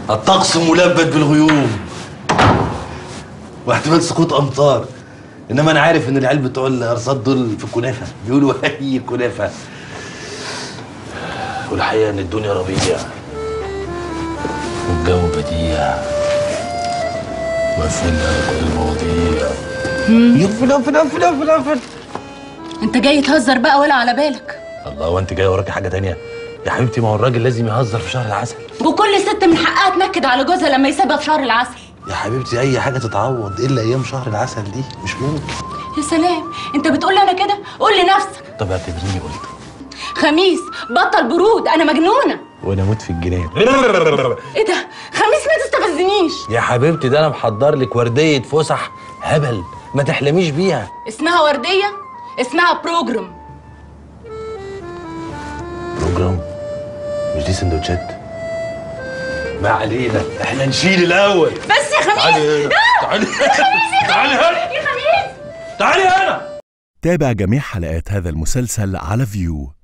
الطقس ملبد بالغيوم واحتمال سقوط امطار انما انا عارف ان العيال بتوع الارصاد دول في الكنافه بيقولوا اي كنافه والحقيقه ان الدنيا ربيع والجو بديع وقفلنا على كل المواضيع يقفل قفل قفل قفل قفل انت جاي تهزر بقى ولا على بالك الله وانت جاي وراكي حاجه تانية يا حبيبتي ما هو الراجل لازم يهزر في شهر العسل وكل ست من حقها تنكد على جوزها لما يسيبها في شهر العسل يا حبيبتي اي حاجه تتعوض الا ايام شهر العسل دي مش ممكن يا سلام انت بتقول لي انا كده قول لنفسك طب اعتبريني قلت خميس بطل برود انا مجنونه وانا اموت في الجنان ايه ده خميس ما تستفزنيش يا حبيبتي ده انا محضر لك ورديه فسح هبل ما تحلميش بيها اسمها ورديه اسمها بروجرام بروجرام مش دي سندوتشات ما علينا احنا نشيل الاول بس يا خميس تعالي هنا تعالي تعالي هنا يا خميس تعالي هنا تابع جميع حلقات هذا المسلسل على فيو